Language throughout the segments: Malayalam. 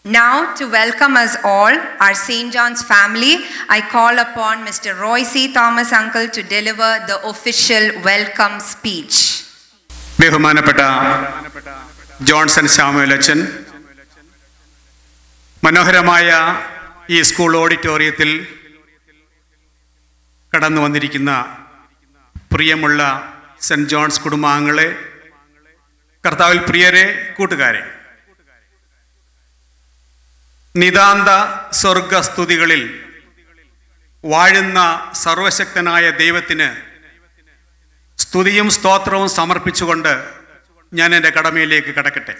Now, to welcome us all, our St. John's family, I call upon Mr. Roy C. Thomas Uncle to deliver the official welcome speech. ബഹുമാനപ്പെട്ട ജോൺസൺ ശാമുവൽ അച്ഛൻ മനോഹരമായ ഈ സ്കൂൾ ഓഡിറ്റോറിയത്തിൽ കടന്നു വന്നിരിക്കുന്ന പ്രിയമുള്ള സെൻറ് ജോൺസ് കുടുംബാംഗങ്ങളെ കർത്താവിൽ പ്രിയരെ കൂട്ടുകാരെ നിതാന്ത സ്വർഗസ്തുതികളിൽ വാഴുന്ന സർവശക്തനായ ദൈവത്തിന് സ്തുതിയും സ്തോത്രവും സമർപ്പിച്ചുകൊണ്ട് ഞാൻ എൻ്റെ കടമയിലേക്ക് കടക്കട്ടെ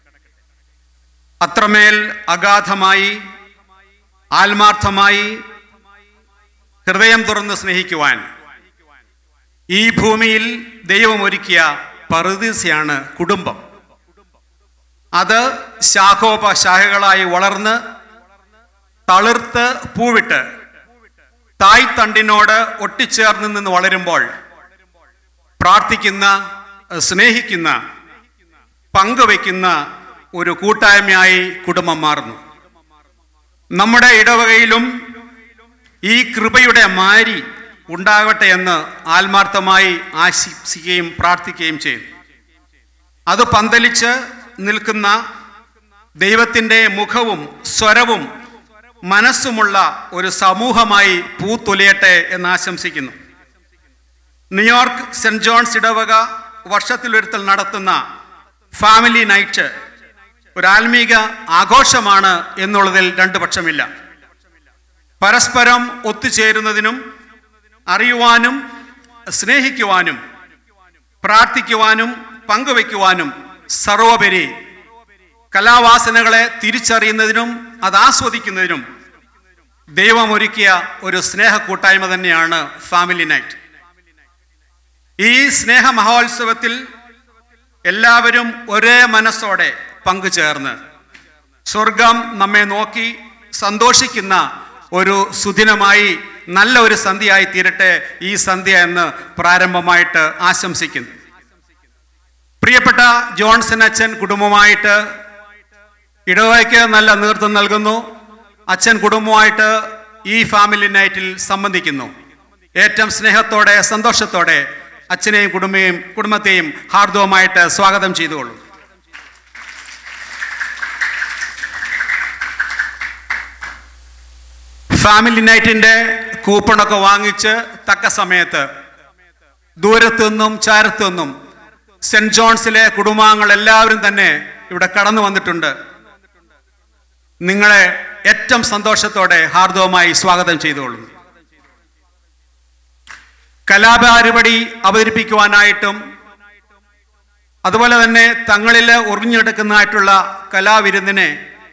അത്രമേൽ അഗാധമായി ആത്മാർത്ഥമായി ഹൃദയം തുറന്ന് സ്നേഹിക്കുവാൻ ഈ ഭൂമിയിൽ ദൈവം ഒരുക്കിയ പറുദീസയാണ് കുടുംബം അത് ശാഖോപശാഖകളായി വളർന്ന് തളിർത്ത് പൂവിട്ട് തായ്തണ്ടിനോട് ഒട്ടിച്ചേർന്ന് നിന്ന് വളരുമ്പോൾ പ്രാർത്ഥിക്കുന്ന സ്നേഹിക്കുന്ന പങ്കുവയ്ക്കുന്ന ഒരു കൂട്ടായ്മയായി കുടുംബം മാറുന്നു നമ്മുടെ ഇടവകയിലും ഈ കൃപയുടെ മാരി ഉണ്ടാകട്ടെ എന്ന് ആത്മാർത്ഥമായി ആശംസിക്കുകയും പ്രാർത്ഥിക്കുകയും ചെയ്യുന്നു അത് പന്തലിച്ച് നിൽക്കുന്ന ദൈവത്തിൻ്റെ മുഖവും സ്വരവും മനസ്സുമുള്ള ഒരു സമൂഹമായി പൂത്തൊലിയട്ടെ എന്ന് ആശംസിക്കുന്നു ന്യൂയോർക്ക് സെന്റ് ജോൺസ് ഇടവക വർഷത്തിലൊരുത്തൽ നടത്തുന്ന ഫാമിലി നൈറ്റ് ഒരു ആത്മീക ആഘോഷമാണ് എന്നുള്ളതിൽ രണ്ട് പക്ഷമില്ല പരസ്പരം ഒത്തുചേരുന്നതിനും അറിയുവാനും സ്നേഹിക്കുവാനും പ്രാർത്ഥിക്കുവാനും പങ്കുവയ്ക്കുവാനും സർവോപരി കലാവാസനകളെ തിരിച്ചറിയുന്നതിനും അത് ആസ്വദിക്കുന്നതിനും ദൈവമൊരുക്കിയ ഒരു സ്നേഹ കൂട്ടായ്മ തന്നെയാണ് ഫാമിലി നൈറ്റ് ഈ സ്നേഹ മഹോത്സവത്തിൽ എല്ലാവരും ഒരേ മനസ്സോടെ പങ്കുചേർന്ന് സ്വർഗം നമ്മെ നോക്കി സന്തോഷിക്കുന്ന ഒരു സുദിനമായി നല്ല ഒരു സന്ധ്യയായി തീരട്ടെ ഈ സന്ധ്യ എന്ന് പ്രാരംഭമായിട്ട് ആശംസിക്കുന്നു പ്രിയപ്പെട്ട ജോൺസൺ അച്ഛൻ കുടുംബമായിട്ട് ഇടവയ്ക്ക് നല്ല നേതൃത്വം നൽകുന്നു അച്ഛൻ കുടുംബമായിട്ട് ഈ ഫാമിലി നൈറ്റിൽ സംബന്ധിക്കുന്നു ഏറ്റവും സ്നേഹത്തോടെ സന്തോഷത്തോടെ അച്ഛനെയും കുടുംബയും കുടുംബത്തെയും ഹാർദവമായിട്ട് സ്വാഗതം ചെയ്തുകൊള്ളു ഫാമിലി നൈറ്റിന്റെ കൂപ്പണൊക്കെ വാങ്ങിച്ച് തക്ക സമയത്ത് ദൂരത്തു നിന്നും ചാരത്തു നിന്നും സെന്റ് ജോൺസിലെ കുടുംബാംഗങ്ങൾ എല്ലാവരും തന്നെ ഇവിടെ കടന്നു വന്നിട്ടുണ്ട് നിങ്ങളെ ഏറ്റവും സന്തോഷത്തോടെ ഹാർദവമായി സ്വാഗതം ചെയ്തുകൊള്ളുന്നു കലാപരിപാടി അവതരിപ്പിക്കുവാനായിട്ടും അതുപോലെ തന്നെ തങ്ങളിൽ ഉറിഞ്ഞെടുക്കുന്നതായിട്ടുള്ള കലാവിരുന്നിനെ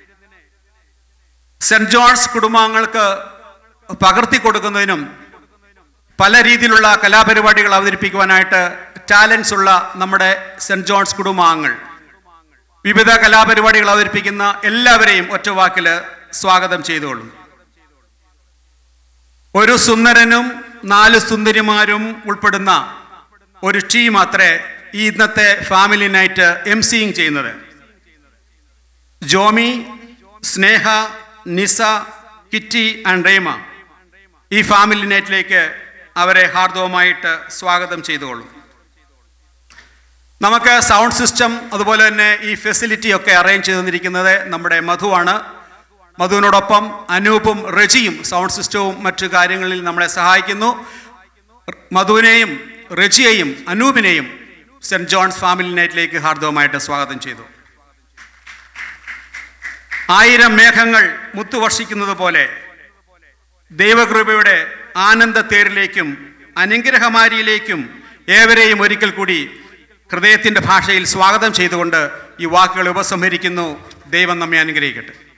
സെന്റ് ജോൺസ് കുടുംബാംഗങ്ങൾക്ക് പകർത്തി കൊടുക്കുന്നതിനും പല രീതിയിലുള്ള കലാപരിപാടികൾ അവതരിപ്പിക്കുവാനായിട്ട് ടാലൻസ് ഉള്ള നമ്മുടെ സെന്റ് ജോൺസ് കുടുംബാംഗങ്ങൾ വിവിധ കലാപരിപാടികൾ അവതരിപ്പിക്കുന്ന എല്ലാവരെയും ഒറ്റവാക്കിൽ സ്വാഗതം ചെയ്തുകൊള്ളും ഒരു സുന്ദരനും നാല് സുന്ദരിമാരും ഉൾപ്പെടുന്ന ഒരു ടീം അത്രേ ഈ ഇന്നത്തെ ഫാമിലി നൈറ്റ് എം സിങ് ചെയ്യുന്നത് ജോമി സ്നേഹ നിസ കിറ്റി ആൻഡ് റേമ ഈ ഫാമിലി നൈറ്റിലേക്ക് അവരെ ഹാർദവമായിട്ട് സ്വാഗതം ചെയ്തുകൊള്ളും നമുക്ക് സൗണ്ട് സിസ്റ്റം അതുപോലെ തന്നെ ഈ ഫെസിലിറ്റി ഒക്കെ അറേഞ്ച് ചെയ്ത് തന്നിരിക്കുന്നത് നമ്മുടെ മധുവാണ് മധുവിനോടൊപ്പം അനൂപും റജിയും സൗണ്ട് സിസ്റ്റവും മറ്റു കാര്യങ്ങളിൽ നമ്മളെ സഹായിക്കുന്നു മധുവിനെയും റജിയെയും അനൂപിനെയും സെന്റ് ജോൺസ് ഫാമിലി നൈറ്റിലേക്ക് ഹാർദവമായിട്ട് സ്വാഗതം ചെയ്തു ആയിരം മേഘങ്ങൾ മുത്തുവർഷിക്കുന്നത് പോലെ ദൈവകൃപയുടെ ആനന്ദ തേരിലേക്കും അനുഗ്രഹമാരിയിലേക്കും ഏവരെയും ഒരിക്കൽ കൂടി ഹൃദയത്തിൻ്റെ ഭാഷയിൽ സ്വാഗതം ചെയ്തുകൊണ്ട് ഈ വാക്കുകൾ ഉപസംഹരിക്കുന്നു ദൈവം നമ്മെ അനുഗ്രഹിക്കട്ടെ